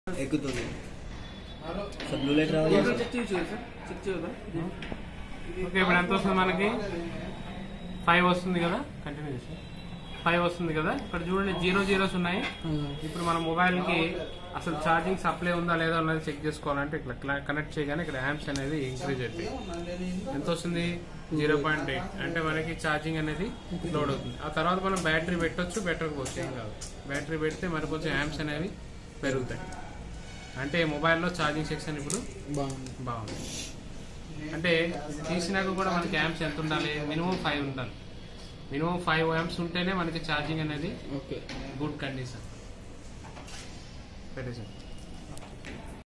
ఎక్కుతుంది sir blue light రావాలి check చేయొచ్చు కదా సార్ చెక్ చేయదా ఓకే ఇప్పుడు ఎంత వస్తుంది మనకి ఫైవ్ వస్తుంది కదా కంటిన్యూ చేసి ఫైవ్ వస్తుంది కదా ఇక్కడ చూడండి జీరో జీరోస్ ఉన్నాయి ఇప్పుడు మన మొబైల్కి అసలు ఛార్జింగ్ సప్లై ఉందా లేదా అనేది చెక్ చేసుకోవాలంటే ఇట్లా కనెక్ట్ చేయగానే ఇక్కడ యాంప్స్ అనేది ఇంక్రీజ్ అవుతాయి ఎంత వస్తుంది జీరో పాయింట్ ఎయిట్ అంటే మనకి ఛార్జింగ్ అనేది లోడ్ అవుతుంది ఆ తర్వాత మనం బ్యాటరీ పెట్టొచ్చు పెట్టకపోవచ్చు ఏం కాదు బ్యాటరీ పెడితే మరి కొంచెం యాంప్స్ అనేవి పెరుగుతాయి అంటే మొబైల్లో ఛార్జింగ్ సెక్షన్ ఇప్పుడు బాగుంది బాగుంది అంటే తీసినాక కూడా మనకి యాంప్స్ ఎంత ఉండాలి మినిమం ఫైవ్ ఉండాలి మినిమం ఫైవ్ యాంప్స్ ఉంటేనే మనకి ఛార్జింగ్ అనేది ఓకే గుడ్ కండిషన్ పెట్టేసాం